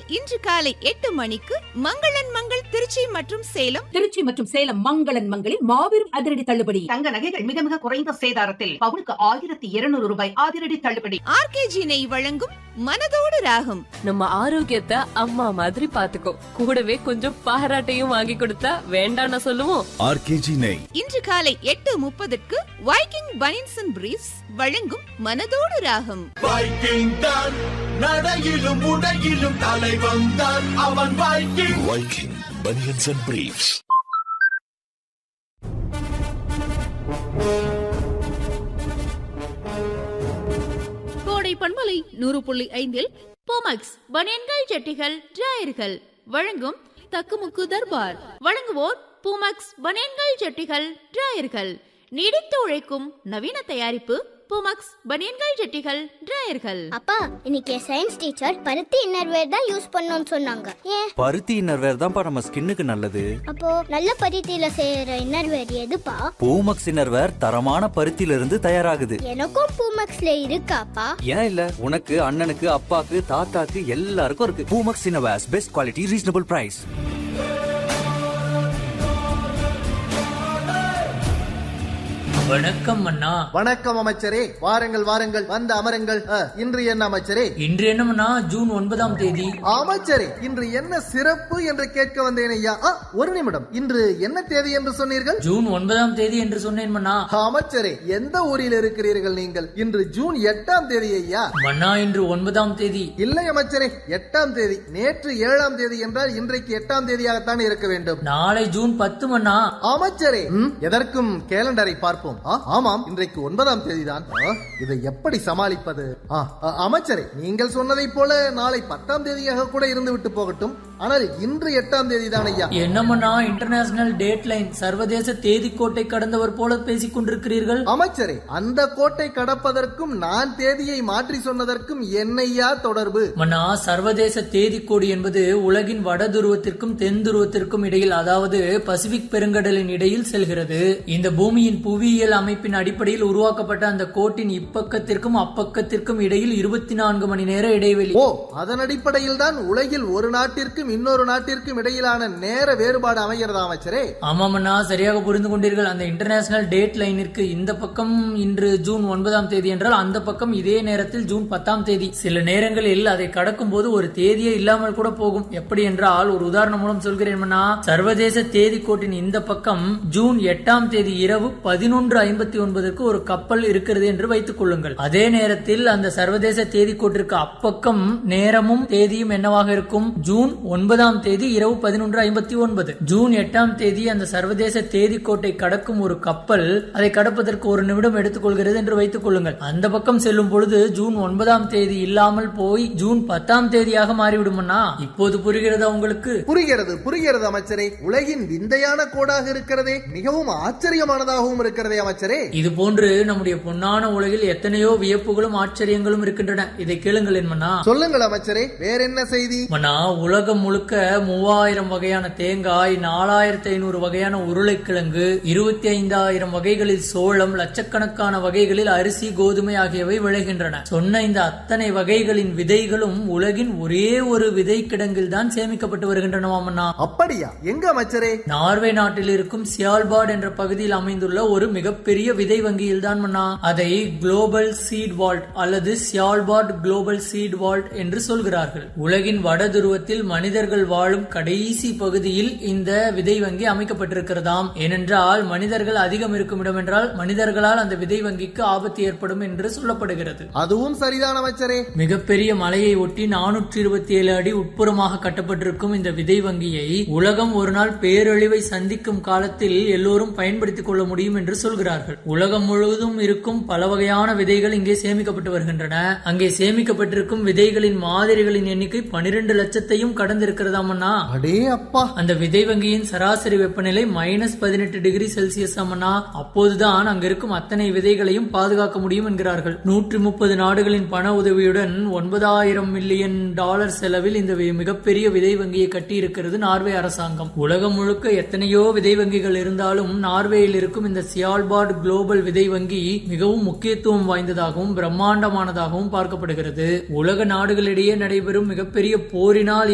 இன்று காலை எட்டு மணிக்கு மங்களன் மங்கள் திருச்சி மற்றும் சேலம் திருச்சி மற்றும் சேலம் மங்களன் மங்களில் மாபெரும் அதிரடி தள்ளுபடி தங்க நகைகள் மிக மிக குறைந்த சேதாரத்தில் பவுனுக்கு ஆயிரத்தி இருநூறு ரூபாய் அதிரடி தள்ளுபடி ஆர்கேஜி நெய் வழங்கும் மனதோடு ராகம் நம்ம ஆரோக்கியத்தை அம்மா மாதிரி பாத்துக்கோ கூடவே கொஞ்சம் பாராட்டையும் வாங்கி கொடுத்தா வேண்டாம்னு சொல்லுவோம் ஆர்கேஜி நெய் இன்று காலை எட்டு முப்பதுக்கு வைக்கிங் பனின்ஸ் அண்ட் பிரீஃப்ஸ் வழங்கும் மனதோடு ராகம் வைக்கிங் தான் நடையிலும் உடையிலும் தலைவன் தான் அவன் Viking Viking banians and briefs கோடை பண்பலை நூறு புள்ளி ஐந்தில் போமக்ஸ் பனியன்கள் ஜட்டிகள் டிராயர்கள் வழங்கும் தக்குமுக்கு தர்பார் வழங்குவோர் பூமக்ஸ் பனியன்கள் ஜட்டிகள் டிராயர்கள் நீடித்து உழைக்கும் நவீன தயாரிப்பு பூமக்ஸ் பனியன்கள் ஜட்டிகள் டிராயர்கள் அப்பா இன்னைக்கு சயின்ஸ் டீச்சர் பருத்தி இன்னர்வேர் தான் யூஸ் பண்ணணும்னு சொன்னாங்க ஏன் பருத்தி இன்னர்வேர் தான்ப்பா நம்ம ஸ்கின்னுக்கு நல்லது அப்போ நல்ல பருத்தியில செய்யற இன்னர்வேர் எதுப்பா பூமக்ஸ் இன்னர்வேர் தரமான பருத்தியில இருந்து தயாராகுது எனக்கும் பூமக்ஸ்ல இருக்காப்பா ஏன் இல்ல உனக்கு அண்ணனுக்கு அப்பாக்கு தாத்தாக்கு எல்லாருக்கும் இருக்கு Poomex innerwears best quality reasonable price வணக்கம் அண்ணா வணக்கம் அமைச்சரே வாருங்கள் வாருங்கள் வந்து அமருங்கள் அ, இன்று என்ன அமைச்சரே இன்று என்னமண்ணா ஜூன் ஒன்பதாம் தேதி அமைச்சரே இன்று என்ன சிறப்பு என்று கேட்க வந்தேன் ஐயா அ, ஒரு நிமிடம் இன்று என்ன தேதி என்று சொன்னீர்கள் ஜூன் ஒன்பதாம் தேதி என்று சொன்னேன் மன்னா அமைச்சரே எந்த ஊரில் இருக்கிறீர்கள் நீங்கள் இன்று ஜூன் எட்டாம் தேதி ஐயா மன்னா இன்று ஒன்பதாம் தேதி இல்லை அமைச்சரே எட்டாம் தேதி நேற்று ஏழாம் தேதி என்றால் இன்றைக்கு எட்டாம் தேதியாகத்தான் இருக்க வேண்டும் நாளை ஜூன் பத்து மன்னா அமைச்சரே ம், எதற்கும் கேலண்டரை பார்ப்போம் ஆ, ஆமாம் இன்றைக்கு ஒன்பதாம் தேதிதான் ஆ, இதை எப்படி சமாளிப்பது ஆ, ஆ, அமைச்சரே நீங்கள் சொன்னதைப் போல நாளை பத்தாம் தேதியாக கூட இருந்து விட்டு போகட்டும் ஆனால் இன்று எட்டாம் தேதி தான் ஐயா என்னமண்ணா இன்டர்நேஷனல் டேட் லைன் சர்வதேச தேதி கோட்டை கடந்தவர் போல பேசிக் கொண்டிருக்கிறீர்கள் அமைச்சரே அந்த கோட்டை கடப்பதற்கும் நான் தேதியை மாற்றி சொன்னதற்கும் என்னையா தொடர்பு மன்னா சர்வதேச தேதி கோடி என்பது உலகின் வட துருவத்திற்கும் தென் துருவத்திற்கும் இடையில் அதாவது பசிபிக் பெருங்கடலின் இடையில் செல்கிறது இந்த பூமியின் புவியியல் அமைப்பின் அடிப்படையில் உருவாக்கப்பட்ட அந்த கோட்டின் இப்பக்கத்திற்கும் அப்பக்கத்திற்கும் இடையில் இருபத்தி நான்கு மணி நேர இடைவெளி ஓ அதன் அடிப்படையில் தான் உலகில் ஒரு நாட்டிற்கும் இன்னொரு நாட்டிற்கும் இடையிலான நேர வேறுபாடு அமைகிறதா அமைச்சரே ஆமாமண்ணா சரியாக புரிந்து கொண்டீர்கள் அந்த இன்டர்நேஷனல் டேட் லைனிற்கு இந்த பக்கம் இன்று ஜூன் ஒன்பதாம் தேதி என்றால் அந்த பக்கம் இதே நேரத்தில் ஜூன் பத்தாம் தேதி சில நேரங்களில் அதை கடக்கும் போது ஒரு தேதியே இல்லாமல் கூட போகும் எப்படி என்றால் ஒரு உதாரணம் மூலம் சொல்கிறேன் மன்னா. சர்வதேச தேதி கோட்டின் இந்த பக்கம் ஜூன் எட்டாம் தேதி இரவு பதினொன்று ஐம்பத்தி ஒன்பதற்கு ஒரு கப்பல் இருக்கிறது என்று வைத்துக் கொள்ளுங்கள் அதே நேரத்தில் அந்த சர்வதேச தேதி கோட்டிற்கு அப்பக்கம் நேரமும் தேதியும் என்னவாக இருக்கும் ஜூன் ஒன்பதாம் தேதி இரவு பதினொன்று ஐம்பத்தி ஒன்பது ஜூன் எட்டாம் தேதி அந்த சர்வதேச தேதி கோட்டை கடக்கும் ஒரு கப்பல் அதை கடப்பதற்கு ஒரு நிமிடம் எடுத்துக்கொள்கிறது என்று வைத்துக் கொள்ளுங்கள் அந்த பக்கம் செல்லும் பொழுது ஜூன் ஒன்பதாம் தேதி இல்லாமல் போய் ஜூன் பத்தாம் தேதியாக மாறிவிடுமண்ணா இப்போது புரிகிறதா உங்களுக்கு புரிகிறது புரிகிறது அமைச்சரே உலகின் விந்தையான கோடாக இருக்கிறதே மிகவும் ஆச்சரியமானதாகவும் இருக்கிறதே அமைச்சரே இது போன்று நம்முடைய பொன்னான உலகில் எத்தனையோ வியப்புகளும் ஆச்சரியங்களும் இருக்கின்றன இதை கேளுங்கள் மன்னா சொல்லுங்கள் அமைச்சரே வேற என்ன செய்தி மன்னா உலகம் முழுக்க மூவாயிரம் வகையான தேங்காய் நாலாயிரத்தி ஐநூறு வகையான உருளைக்கிழங்கு இருபத்தி ஐந்தாயிரம் வகைகளில் சோளம் லட்சக்கணக்கான வகைகளில் அரிசி கோதுமை ஆகியவை விளைகின்றன சொன்ன இந்த அத்தனை வகைகளின் விதைகளும் உலகின் ஒரே ஒரு விதை கிடங்கில் தான் சேமிக்கப்பட்டு வருகின்றனவாமண்ணா அப்படியா எங்க அமைச்சரே நார்வே நாட்டில் இருக்கும் சியால்பாட் என்ற பகுதியில் அமைந்துள்ள ஒரு மிகப்பெரிய விதை வங்கியில் தான் மன்னா அதை குளோபல் சீட் வால்ட் அல்லது சியால்பாட் குளோபல் சீட் வால்ட் என்று சொல்கிறார்கள் உலகின் வட துருவத்தில் மனிதர்கள் வாழும் கடைசி பகுதியில் இந்த விதை வங்கி அமைக்கப்பட்டிருக்கிறதாம் ஏனென்றால் மனிதர்கள் அதிகம் இருக்கும் இடம் என்றால் மனிதர்களால் அந்த விதை வங்கிக்கு ஆபத்து ஏற்படும் என்று சொல்லப்படுகிறது அதுவும் சரிதான் அமைச்சரே மிகப்பெரிய மலையை ஒட்டி நானூற்றி இருபத்தி ஏழு அடி உட்புறமாக கட்டப்பட்டிருக்கும் இந்த விதை வங்கியை உலகம் ஒரு நாள் பேரழிவை சந்திக்கும் காலத்தில் எல்லோரும் பயன்படுத்திக் கொள்ள முடியும் என்று சொல்கிறார்கள் உலகம் முழுவதும் இருக்கும் பல வகையான விதைகள் இங்கே சேமிக்கப்பட்டு வருகின்றன அங்கே சேமிக்கப்பட்டிருக்கும் விதைகளின் மாதிரிகளின் எண்ணிக்கை பனிரெண்டு லட்சத்தையும் கடந்திருக்கிறதாமண்ணா அடே அப்பா அந்த விதை வங்கியின் சராசரி வெப்பநிலை மைனஸ் பதினெட்டு டிகிரி செல்சியஸ் அம்மனா அப்போதுதான் அங்க இருக்கும் அத்தனை விதைகளையும் பாதுகாக்க முடியும் என்கிறார்கள் நூற்றி முப்பது நாடுகளின் பண உதவியுடன் ஒன்பதாயிரம் மில்லியன் டாலர் செலவில் இந்த வி- மிகப்பெரிய விதை வங்கியை கட்டியிருக்கிறது நார்வே அரசாங்கம் உலகம் முழுக்க எத்தனையோ விதை வங்கிகள் இருந்தாலும் நார்வேயில் இருக்கும் இந்த சியால்பாட் குளோபல் விதை வங்கி மிகவும் முக்கியத்துவம் வாய்ந்ததாகவும் பிரம்மாண்டமானதாகவும் பார்க்கப்படுகிறது உலக நாடுகளிடையே நடைபெறும் மிகப்பெரிய போரினால்